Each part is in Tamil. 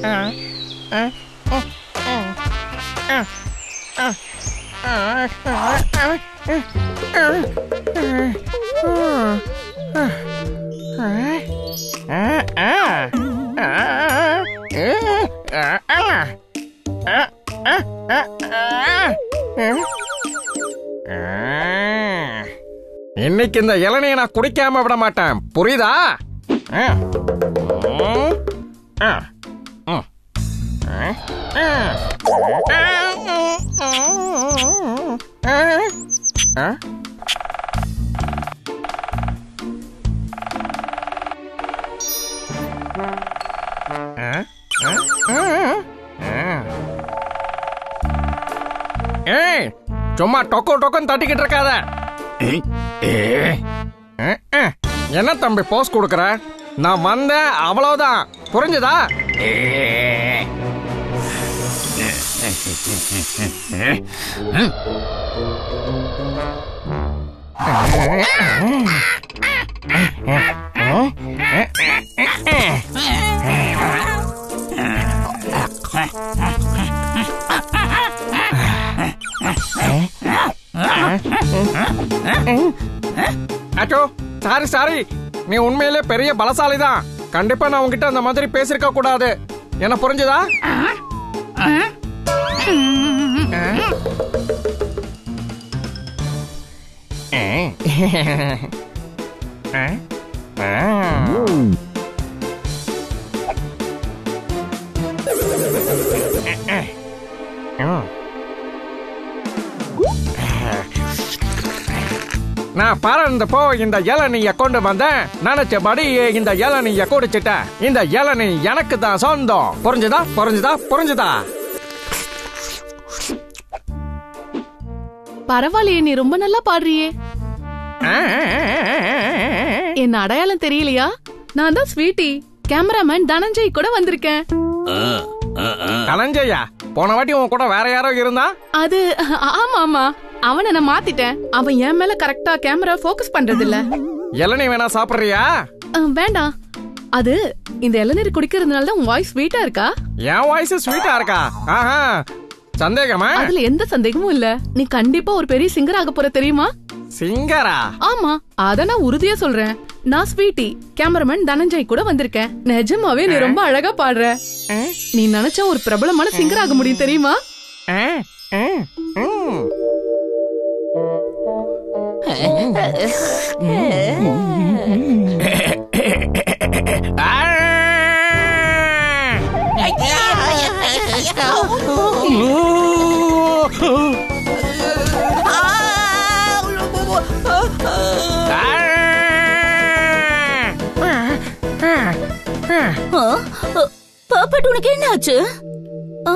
இன்னைக்கு இந்த இளநியை நான் குடிக்காம விட மாட்டேன் புரியுதா ஆ. ம். ஆ. ம். ஆ. ஆ. ஆ. ஆ. ஆ. ஆ. ஏய் சும்மா டொக்கு டொக்குன்னு தட்டிக்கிட்டு இருக்காத அஹ், அஹ். என்ன தம்பி போஸ் கொடுக்குற நான் வந்தேன் அவ்வளவுதான் புரிஞ்சுதா அச்சோ சாரி சாரி நீ உண்மையிலே பெரிய பலசாலி தான் கண்டிப்பா நான் உன்கிட்ட அந்த மாதிரி பேசிருக்க கூடாது என்ன புரிஞ்சுதா நான் பறந்தப்போ இந்த இளநிய கொண்டு வந்தேன் நினைச்சபடி இந்த இளநிய குடிச்சிட்டேன் இந்த இளநீ எனக்கு தான் சொந்தம் புரிஞ்சுதா புரிஞ்சுதா புரிஞ்சுதா பரவாயில்லையே நீ ரொம்ப நல்லா பாடுறியே என்ன அடையாளம் தெரியலையா நான் தான் ஸ்வீட்டி கேமராமேன் தனஞ்சய் கூட வந்திருக்கேன் கலஞ்சையா போன வாட்டி உன் கூட வேற யாரோ இருந்தா அது ஆமா ஆமா அவனை நான் மாத்திட்டேன் அவன் என் மேல கரெக்டா கேமரா ஃபோக்கஸ் பண்றது இல்ல இளநீ வேணா சாப்பிடுறியா அஹ், வேண்டாம் அது இந்த இளநீர் குடிக்கிறதுனால தான் உன் வாய்ஸ் ஸ்வீட்டா இருக்கா என் வாய்ஸ் ஸ்வீட்டா இருக்கா ஆஹா சந்தேகமா அதுல எந்த சந்தேகமும் இல்ல நீ கண்டிப்பா ஒரு பெரிய சிங்கர் ஆக போற தெரியுமா சிங்கரா ஆமா அத நான் உறுதியா சொல்றேன் நான் ஸ்வீட்டி கேமராமேன் தனஞ்சய் கூட வந்திருக்கேன் நிஜமாவே நீ ரொம்ப அழகா பாடுற நீ நினைச்சா ஒரு பிரபலமான சிங்கர் ஆக முடியும் தெரியுமா ஆ, ஆ, ம். பாப்பட் உனக்கு என்ன ஆச்சு ஆ?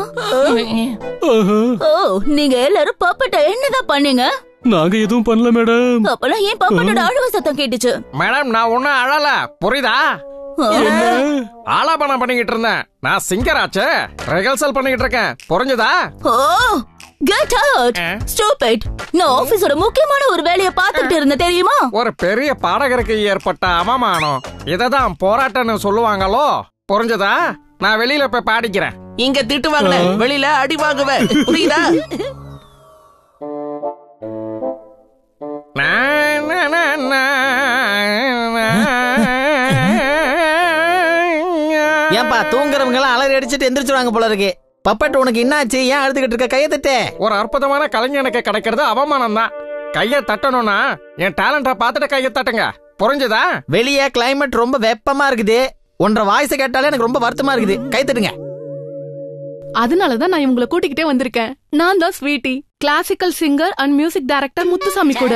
ஓ நீங்க எல்லாரும் பாப்பட்ட என்னதான் பண்ணீங்க நாங்க எதுவும் பண்ணல மேடம் அப்பெல்லாம் ஏன் பாப்பட்டோட அழுவ சத்தம் கேட்டுச்சு மேடம் நான் ஒன்னும் அழல புரியுதா ஆலாபனம் பண்ணிக்கிட்டு இருந்தேன் நான் சிங்கர் ஆச்சு ரிஹர்சல் பண்ணிக்கிட்டு இருக்கேன் புரிஞ்சுதா ஓ கெட் அவுட் ஸ்டூபிட் நான் ஆபீஸோட முக்கியமான ஒரு வேலையை பார்த்துட்டு இருந்தேன் தெரியுமா ஒரு பெரிய பாடகருக்கு ஏற்பட்ட அவமானம் இததான் போராட்டம்னு சொல்லுவாங்களோ புரிஞ்சதா நான் வெளியில போய் பாடிக்கிறேன் இங்க திட்டு வாங்கல வெளியில அடி வாங்குவ புரியுதா நா, நா, நா, நா, நா. ஏன்பா தூங்குறவங்க எல்லாம் அலறி அடிச்சிட்டு எந்திரிச்சுவாங்க போல இருக்கு பப்பட் உனக்கு என்னாச்சு ஏன் அழுதுகிட்டு இருக்க கையை தட்டு ஒரு அற்புதமான கலைஞனுக்கு கிடைக்கிறது அவமானம் தான் கைய தட்டணும்னா என் டேலண்ட பார்த்துட்டு கைய தட்டுங்க புரிஞ்சுதா வெளியே கிளைமேட் ரொம்ப வெப்பமா இருக்குது ஒன்றரை வாய்ஸ் கேட்டாலே எனக்கு ரொம்ப வருத்தமா இருக்குது கை தட்டுங்க அதனாலதான் நான் இவங்களை கூட்டிக்கிட்டே வந்திருக்கேன் நான் தான் Sweety classical singer and music director Muthusamy கூட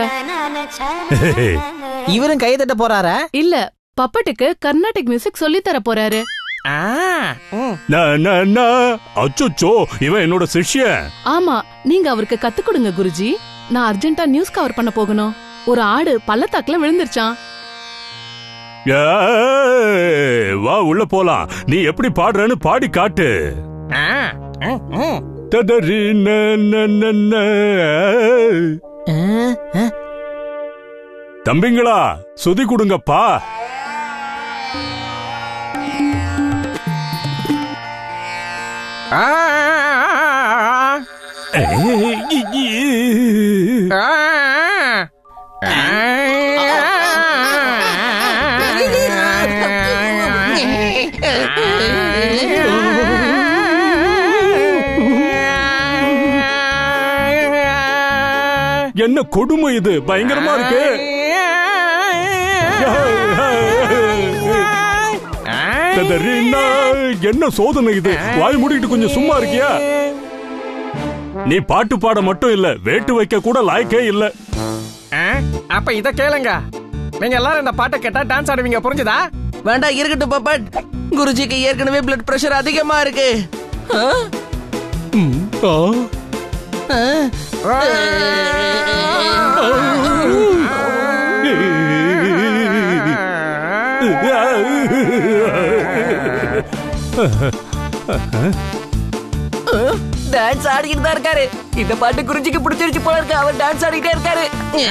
இவரும் கை தட்ட போறாரா இல்ல பப்பட்டுக்கு கர்நாடிக் மியூசிக் சொல்லி தர போறாரு ஆ, ம். நான், நான், நான். அச்சச்சோ இவன் என்னோட சிஷ்யன் ஆமா நீங்க அவருக்கு கத்து கொடுங்க குருஜி நான் அர்ஜென்ட்டா நியூஸ் கவர் பண்ண போகணும் ஒரு ஆடு பள்ளத்தாக்குல விழுந்துருச்சான் ஏய், வா உள்ள போலாம் நீ எப்படி பாடுறன்னு பாடி காட்டு ஆ, ம், ம். ததறி ந, ந, ந, ந. அஹ், அஹ். தம்பிங்களா சுதி கொடுங்கப்பா ஆ, ஏய், இ- இ- ஆ, என்ன கொடுமை இது பயங்கரமா இருக்கு கதறினா, என்ன சோதனை இது வாய் மூடிட்டு கொஞ்சம் சும்மா இருக்கியா நீ பாட்டு பாட மட்டும் இல்ல வேட்டு வைக்க கூட லாய்க்கே இல்ல ஆ, அப்ப இத கேளுங்க நீங்க எல்லாரும் இந்த பாட்டை கேட்டா டான்ஸ் ஆடுவீங்க புரிஞ்சுதா வேண்டாம் இருக்கட்டும் பப்பட் குருஜிக்கு ஏற்கனவே பிளட் பிரஷர் அதிகமா இருக்கு ஆ? ஆ? டான்ஸ் ஆடிக்கிட்டு தான் இருக்காரு இந்த பாட்டு குருஜிக்கு பிடிச்சிருச்சு போல இருக்கு அவர் டான்ஸ் ஆடிக்கிட்டே இருக்காரு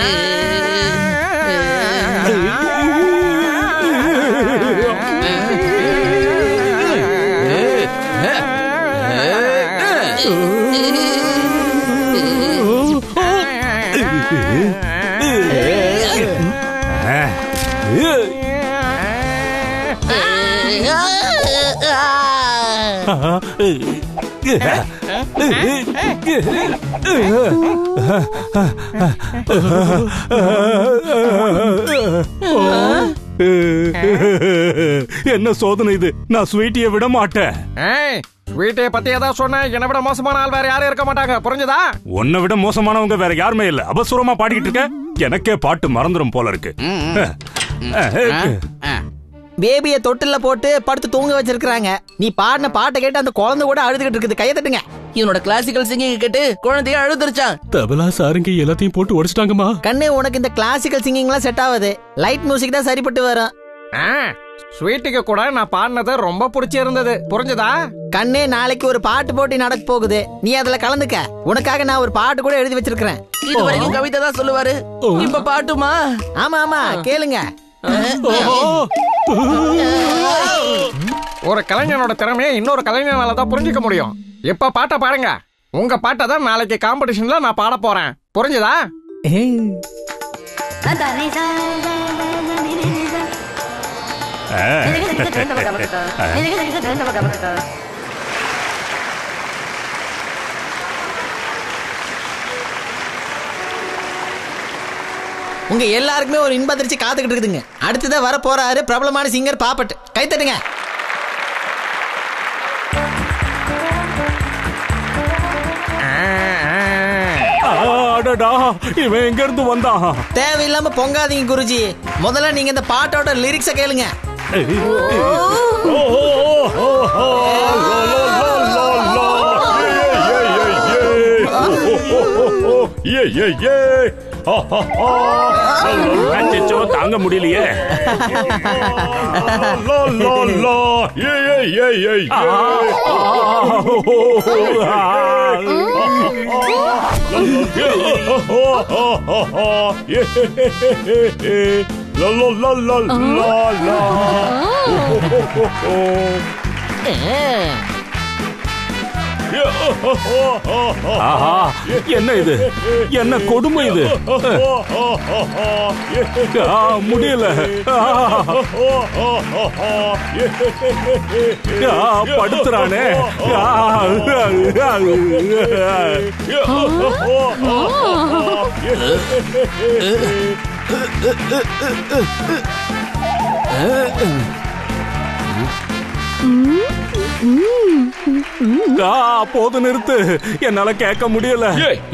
என்ன சோதனை இது நான் ஸ்வீட்டியை விட மாட்டேன் ஏய் வீட்டை பத்தி ஏதாவது சொன்ன என்னை விட மோசமான ஆள் வேற யாரும் இருக்க மாட்டாங்க புரிஞ்சுதா உன்னை விட மோசமானவங்க வேற யாருமே இல்ல அபசுரமா பாடிக்கிட்டு இருக்க எனக்கே பாட்டு மறந்துரும் போல இருக்கு பேபிய தொட்டில்ல போட்டு படுத்து தூங்க வச்சிருக்காங்க நீ பாடின பாட்டை கேட்டு அந்த குழந்தை கூட அழுதுகிட்டு இருக்குது கையை தட்டுங்க இவனோட கிளாசிக்கல் சிங்கிங் கேட்டு குழந்தைய அழுதுருச்சான் தபலா சாருங்க எல்லாத்தையும் போட்டு உடைச்சிட்டாங்கம்மா கண்ணு உனக்கு இந்த கிளாசிக்கல் சிங்கிங்லாம் செட் ஆகாது லைட் மியூசிக் தான் சரிப்பட்டு வரும் ஆ, ஸ்வீட்டுக்கு கூட நான் பாடினது ரொம்ப பிடிச்சிருந்தது புரிஞ்சுதா கண்ணே நாளைக்கு ஒரு பாட்டு போட்டி நடக்க போகுது நீ அதுல கலந்துக்க உனக்காக நான் ஒரு பாட்டு கூட எழுதி வச்சிருக்கிறேன் இது வரைக்கும் கவிதை தான் சொல்லுவாரு இப்ப பாட்டுமா ஆமா ஆமா கேளுங்க ஒரு கலைஞனோட திறமையை இன்னொரு கலைஞனால தான் புரிஞ்சுக்க முடியும் இப்ப பாட்டை பாருங்க உங்க பாட்டை தான் நாளைக்கு காம்படிஷன்ல நான் பாட போறேன் புரிஞ்சுதா உங்க எல்லாருக்குமே ஒரு இன்பதிர்ச்சி காத்துக்கிட்டு இருக்குதுங்க அடுத்ததா வர போறாரு பிரபலமான சிங்கர் பாப்பட் கை தட்டுங்க ஆ, ஆ. அடடா இவன் எங்க இருந்து வந்தான் தேவையில்லாம பொங்காதீங்க குருஜி முதல்ல நீங்க இந்த பாட்டோட லிரிக்ஸ கேளுங்க அச்சச்சோ, தாங்க முடியலையே ஆஹா என்ன இது என்ன கொடுமை இது ஆ, முடியல ஆ, படுத்துறானே ஆ, ஆ, போது நிறுத்து என்னால கேட்க முடியல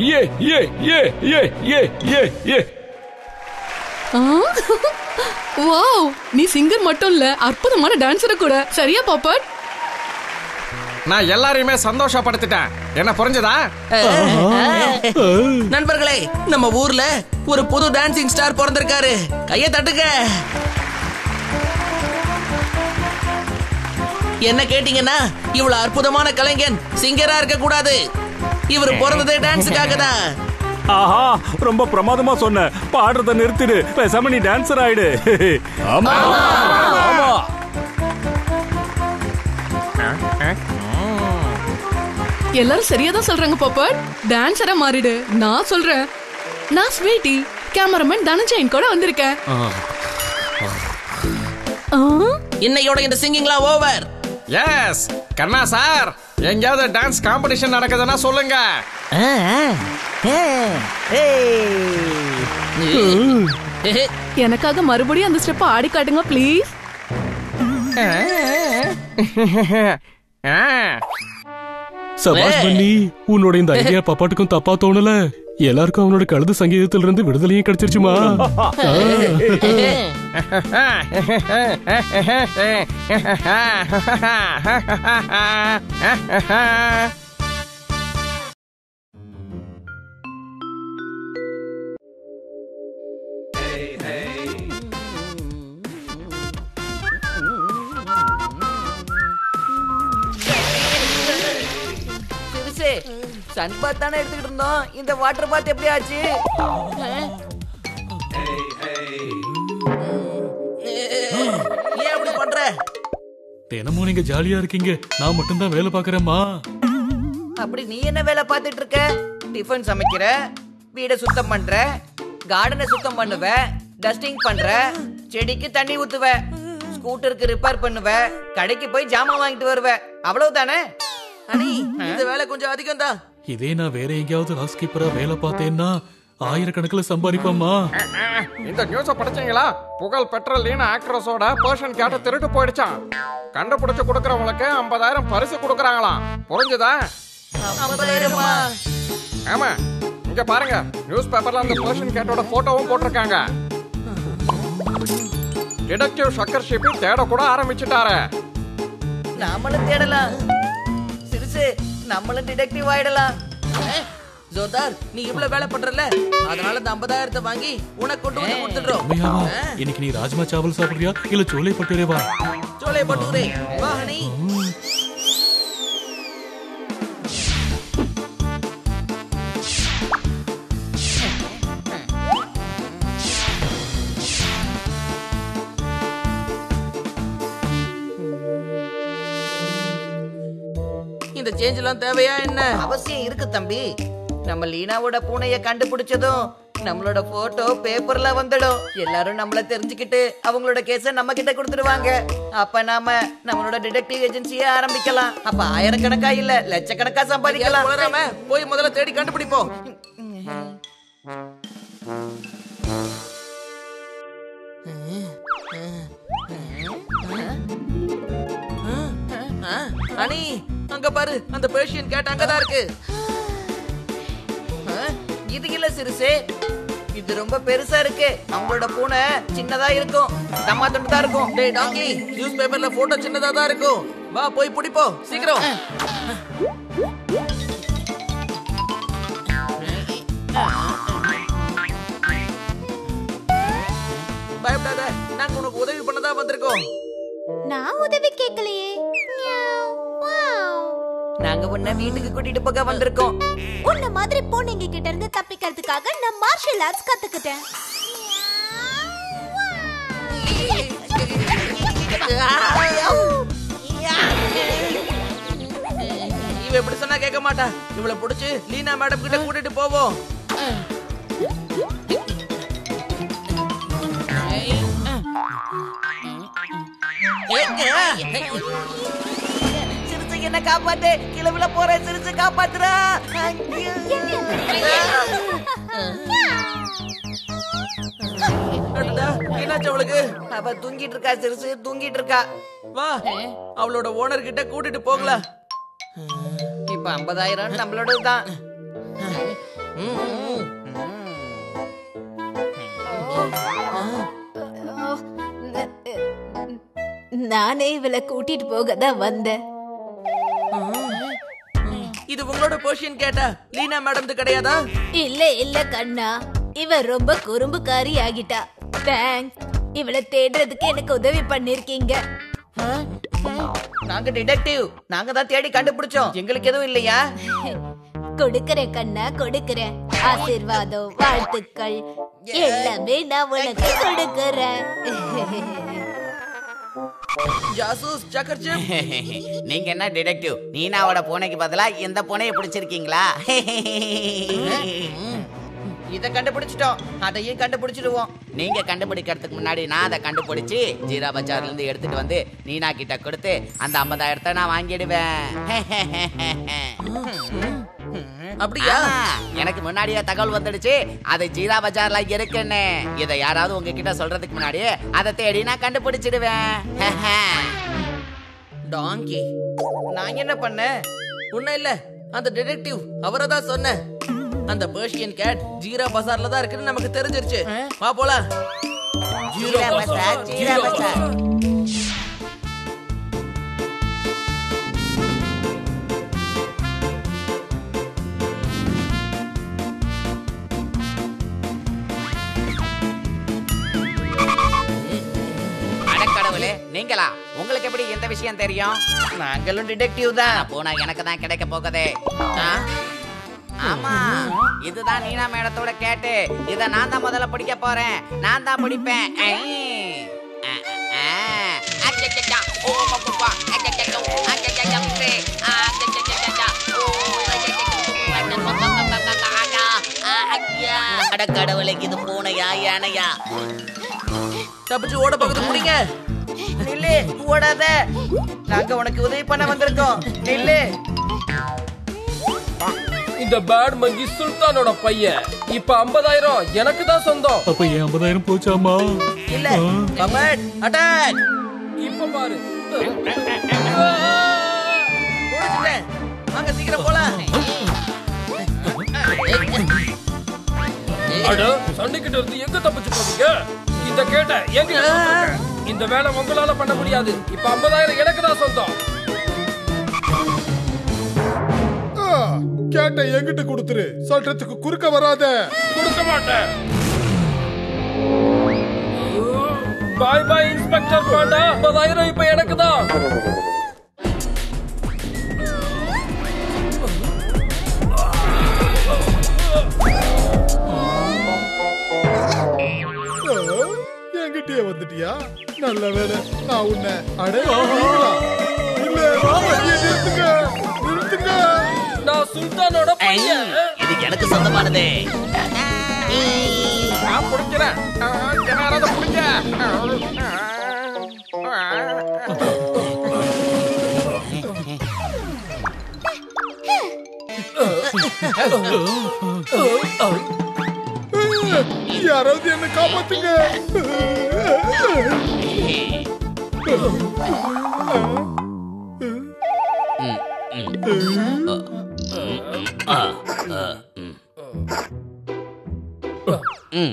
வாவ் நீ சிங்கர் மட்டும் இல்ல அற்புதமான டான்சர் கூட சரியா பாப்பட் நான் எல்லாரையுமே சந்தோஷப்படுத்திட்டேன் என்ன புரிஞ்சுதா நண்பர்களே நம்ம ஊர்ல ஒரு புது டான்சிங் ஸ்டார் பிறந்திருக்காரு கைய தட்டுங்க என்ன கேட்டீங்கன்னா இவ்வளவு அற்புதமான கலைஞன் சிங்கரா இருக்க கூடாது இவர் பிறந்ததே டான்ஸுக்காக தான் ஆஹா ரொம்ப பிரமாதமா சொன்ன பாடுறத நிறுத்திடு பேசாம நீ டான்சர் ஆயிடு ஆமா ஆமா எல்லாரும் சரியா தான் சொல்றாங்க பாப்பட் டான்ஸரா மாறிடு நான் சொல்றேன் நான் ஸ்வீட்டி கேமராமேன் தனஞ்சயன் கூட வந்திருக்கேன் ஆ, இன்னையோட இந்த சிங்கிங்லாம் ஓவர் எஸ் கண்ணா சார் எங்கேயாவது டான்ஸ் காம்படிஷன் நடக்குதுன்னா சொல்லுங்க ஆ, ஆ, ஆ, ஏய். எனக்காக மறுபடியும் அந்த ஸ்டெப் ஆடி காட்டுங்க ப்ளீஸ் ஆ, சபாஷ் பண்ணி உன்னோட இந்த ஐடியா பப்பாட்டுக்கும் தப்பா தோணல எல்லாருக்கும் அவனோட கழுது சங்கீதத்துல இருந்து விடுதலையும் கிடைச்சிருச்சுமா சிறுசு சன் பாத் தானே எடுத்துக்கிட்டு இருந்தோம் இந்த வாட்டர் பாத் எப்படி ஆச்சு ஏன் அப்படி பண்ற தினமும் நீங்க ஜாலியா இருக்கீங்க நான் மட்டும்தான் வேலை பாக்குறேம்மா அப்படி நீ என்ன வேலை பார்த்துட்டு இருக்க டிஃபன் சமைக்கிற வீடை சுத்தம் பண்ற கார்டனை சுத்தம் பண்ணுவ டஸ்டிங் பண்ற செடிக்கு தண்ணி ஊத்துவ ஸ்கூட்டருக்கு ரிப்பேர் பண்ணுவ கடைக்கு போய் ஜாமான் வாங்கிட்டு வருவ அவ்வளவுதானே அனி இந்த வேலை கொஞ்சம் அதிகம் தான் இதே நான் வேற எங்கேயாவது ஹவுஸ் கீப்பரா வேலை பார்த்தேன்னா ஆயிரக்கணக்கில் சம்பாதிப்பேம்மா இந்த நியூஸ படிச்சீங்களா புகழ் பெற்ற லீனா ஆக்ட்ரஸோட பர்சன் கேட்ட திருட்டு போயிடுச்சான் கண்டுபிடிச்சு கொடுக்கறவங்களுக்கு ஐம்பதாயிரம் பரிசு கொடுக்கறாங்களாம் புரிஞ்சுதா ஐம்பதாயிரமா ஆமா இங்க பாருங்க நியூஸ் பேப்பர்ல அந்த பர்சன் கேட்டோட போட்டோவும் போட்டிருக்காங்க டிடெக்டிவ் சக்கர் ஷிப்பி தேட கூட ஆரம்பிச்சுட்டாரு நாமளும் தேடலாம் சிறுசு நம்மளும் டிடெக்டிவ் ஆயிடலாம் ஜோதார் நீ இவ்வளவு வேலை பண்றல அதனால இந்த ஐம்பதாயிரத்தை வாங்கி உனக்கு கொண்டு வந்து கொடுத்துடுறோம் உண்மையாவா இன்னைக்கு நீ ராஜ்மா சாவல் சாப்பிடுறியா இல்ல சோலை பட்டுரே வா சோலை பட்டூரே வா ஹனி இந்த சேஞ்ச் எல்லாம் தேவையா என்ன அவசியம் இருக்கு தம்பி நம்ம லீனாவோட பூனைய கண்டுபிடிச்சதும் நம்மளோட போட்டோ பேப்பர்ல வந்துடும் எல்லாரும் நம்மள தெரிஞ்சுக்கிட்டு அவங்களோட கேஸ நம்ம கிட்ட கொடுத்துடுவாங்க அப்ப நாம நம்மளோட டிடெக்டிவ் ஏஜென்சியை ஆரம்பிக்கலாம் அப்ப ஆயிரக்கணக்கா இல்ல லட்சக்கணக்கா சம்பாதிக்கலாம் வளராம போய் முதல்ல தேடி கண்டுபிடிப்போம் அனி அங்க பாரு அந்த பேர்ஷியன் கேட் அங்கதான் இருக்கு ஆ, இது இல்ல சிறுசு இது ரொம்ப பெருசா இருக்கு அவங்களோட பூனை சின்னதா இருக்கும் தம்மா துண்டு தான் இருக்கும் டேய் டாங்கி நியூஸ் பேப்பர்ல போட்டோ சின்னதா தான் இருக்கும் வா போய் பிடிப்போம் சீக்கிரம் பயப்படாத நாங்க உனக்கு உதவி பண்ணதா வந்திருக்கோம் நான் உதவி கேட்கலையே மியாவ். வாவ். நாங்க உன்னை வீட்டுக்கு கூட்டிட்டு போக வந்திருக்கோம் உன்ன மாதிரி பூனைங்க கிட்ட இருந்து தப்பிக்கிறதுக்காக நான் மார்ஷல் ஆர்ட்ஸ் கத்துக்கிட்டேன் இவ எப்படி சொன்னா கேட்க மாட்டா இவள புடிச்சு லீனா மேடம் கிட்ட கூட்டிட்டு போவோம் சிறுசு என்ன காப்பாத்து கிளவுல போற சிறுசு காப்பாத்துறா ஐயோ. அடடா, என்னாச்சு அவளுக்கு அவ தூங்கிட்டு இருக்கா சிறுசு தூங்கிட்டு இருக்கா வா அவளோட ஓனர் கிட்ட கூட்டிட்டு போகலாம் இப்ப ஐம்பதாயிரம் நம்மளோடதுதான் நானே இவளை கூட்டிட்டு போக தான் வந்தேன் இது உங்களோட போர்ஷன் கேட்டா லீனா மேடம் கிடையாதா இல்ல இல்ல கண்ணா இவ ரொம்ப குறும்புக்காரி ஆகிட்டா தேங்க்ஸ் இவளை தேடுறதுக்கு எனக்கு உதவி பண்ணிருக்கீங்க நாங்க டிடெக்டிவ் நாங்க தான் தேடி கண்டுபிடிச்சோம் எங்களுக்கு எதுவும் இல்லையா கொடுக்கறேன் கண்ணா கொடுக்கறேன் ஆசீர்வாதம் வாழ்த்துக்கள் எல்லாமே நான் உனக்கு கொடுக்கறேன் ஜாசூஸ் சக்கர்ஜிப் நீங்க என்ன டிடெக்டிவ் நீனாவோட பூனைக்கு பதிலா இந்த பூனையை பிடிச்சிருக்கீங்களா இத கண்டுபிடிச்சிட்டோம் அதையும் கண்டுபிடிச்சிடுவோம் நீங்க கண்டுபிடிக்கிறதுக்கு முன்னாடி நான் அதை கண்டுபிடிச்சு ஜீரா பஜார்ல இருந்து எடுத்துட்டு வந்து நீனா கிட்ட கொடுத்து அந்த ஐம்பதாயிரத்தை நான் வாங்கிடுவேன் அப்படியா ஆமா, எனக்கு முன்னாடியே தகவல் வந்துடுச்சு அது ஜீரா பஜார்ல இருக்குன்னு இதை யாராவது உங்ககிட்ட சொல்றதுக்கு முன்னாடி அதை தேடி நான் கண்டுபிடிச்சிடுவேன் டாங்கி நான் என்ன பண்ணேன் ஒண்ணும் இல்ல அந்த டிடெக்டிவ் அவரை தான் சொன்னேன் அந்த பர்ஷியன் கேட் ஜீரா பசார்ல தான் இருக்குன்னு நமக்கு தெரிஞ்சிருச்சு வா போலாம் ஜீரா பஜார் ஜீரா பஜார் அடக்கடவுளே நீங்களா உங்களுக்கு எப்படி இந்த விஷயம் தெரியும் நாங்களும் டிடெக்டிவ் தான் நான் போனா எனக்கு தான் கிடைக்க போகுதே ஆ? ஆமா இதுதான் நீனா மேடத்தோட கேட்டு இத நான் தான் முதல்ல பிடிக்க போறேன் நான் தான் பிடிப்பேன் ஐ. ஆ, ஆ, ஆ. அச்சச்சச்சா. ஓ, பப்புப்பா. அச்சச்சச்சோ. அச்சச்சச்சோ. சே. ஆ, அச்சச்சச்சச்சா. ஓ, அச்சச்சச்சோ. அச்சச்சச்சோ. ஆ, ஐயா. அட கடவுளே இது பூனையா யானையா தப்பிச்சு ஓட பக்கத்து முடிங்க நில்லு ஓடாத நாங்க உனக்கு உதவி பண்ண வந்திருக்கோம் நில்லு இந்த பேட் மங்கி சுல்தானோட பையன் இப்ப ஐம்பதாயிரம் எனக்கு தான் சொந்தம் அப்ப என் ஐம்பதாயிரம் போச்சாமா இல்ல கபட் அட்டாக் இப்ப பாரு முடிச்சிட்டேன் வாங்க சீக்கிரம் போலாம் அட சண்டைக்கிட்ட இருந்து எங்க தப்பிச்சு போவீங்க இந்த கேட்ட என்கிட்ட கொடுத்துருங்க. இந்த வேலை உங்களால பண்ண முடியாது இப்ப ஐம்பதாயிரம் எனக்கு தான் சொந்தம் கேட்ட என்கிட்ட கொடுத்துரு சொல்றதுக்கு குறுக்க வராத கொடுக்க மாட்டேன் பாய் பாய் இன்ஸ்பெக்டர் பாண்டா ஐம்பதாயிரம் இப்ப எனக்கு தான் என்கிட்டயே வந்துட்டியா நல்ல வேலை நான் உன்னை அடே நீங்களா? இல்ல வண்டியை நிறுத்துங்க நிறுத்துங்க நான் சுல்தானோட பையன் இது எனக்கு சொந்தமானது நான் பிடிக்கிறேன் ஆ, யாராவது பிடிங்க யாராவது என்ன காப்பாத்துங்க ம்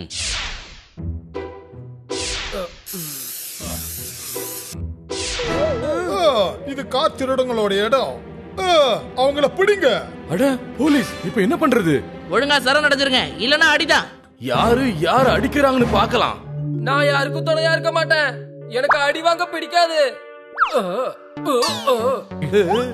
ஆ, இது கார் திருடங்களோட இடம் ஆ, அவங்கள பிடிங்க அட போலீஸ் இப்ப என்ன பண்றது ஒழுங்கா சரண் அடைஞ்சிருங்க இல்லனா அடிதான் யாரு யார் அடிக்கிறாங்கன்னு பார்க்கலாம் நான் யாருக்கும் துணையா இருக்க மாட்டேன் எனக்கு அடி வாங்க பிடிக்காது அஹ், அஹ், அஹ்.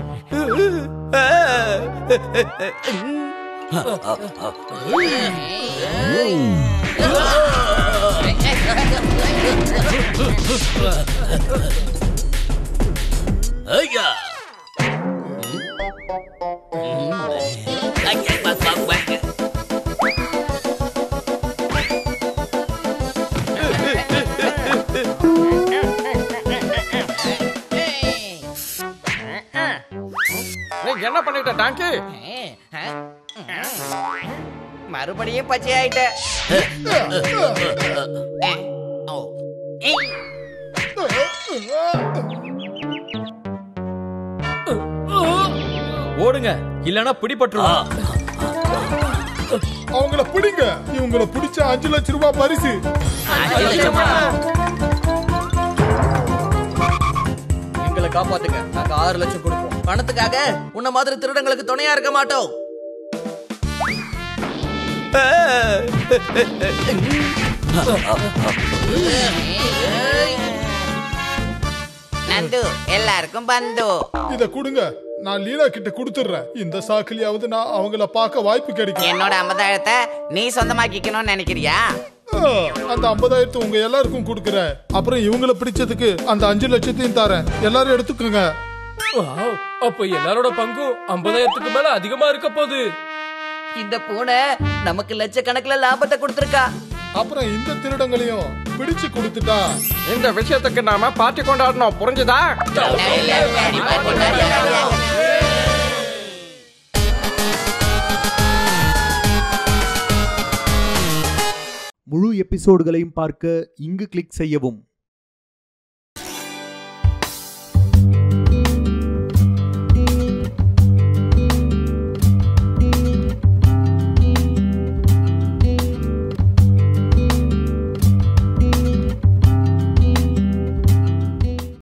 ஐயா ஐயா, பா, பா, பா. நீ என்ன பண்ணிட்ட டாங்கி மறுபடியும் பச்சை ஆயிட்ட ஓ ஏய். ஓடுங்க இல்லனா பிடிபட்டுருவோம் அவங்கள பிடிங்க இவங்கள பிடிச்ச அஞ்சு லட்சம் ரூபாய் பரிசு எங்களை காப்பாத்துங்க நாங்க ஆறு லட்சம் கொடுப்போம் பணத்துக்காக உன்ன மாதிரி திருடங்களுக்கு துணையா இருக்க மாட்டோம் நந்து எல்லாருக்கும் பந்து இத கொடுங்க நான் லீலா கிட்ட கொடுத்துடுறேன் இந்த சாக்கிலியாவது நான் அவங்கள பார்க்க வாய்ப்பு கிடைக்கும் என்னோட ஐம்பதாயிரத்தை நீ சொந்தமாக்கிக்கணும்னு நினைக்கிறியா ஆ, அந்த ஐம்பதாயிரத்தை உங்க எல்லாருக்கும் கொடுக்குறேன் அப்புறம் இவங்கள பிடிச்சதுக்கு அந்த அஞ்சு லட்சத்தையும் தரேன் எல்லாரும் எடுத்துக்கோங்க வாவ், அப்ப எல்லாரோட பங்கும் ஐம்பதாயிரத்துக்கு மேல அதிகமா இருக்க போகுது இந்த பூனை நமக்கு லட்சக்கணக்குல லாபத்தை கொடுத்துருக்கா அப்புறம் இந்த திருடங்களையும் பிடிச்சு கொடுத்துட்டா இந்த விஷயத்துக்கு நாம பார்ட்டி கொண்டாடணும் புரிஞ்சுதா முழு எபிசோடுகளையும் பார்க்க இங்கு கிளிக் செய்யவும்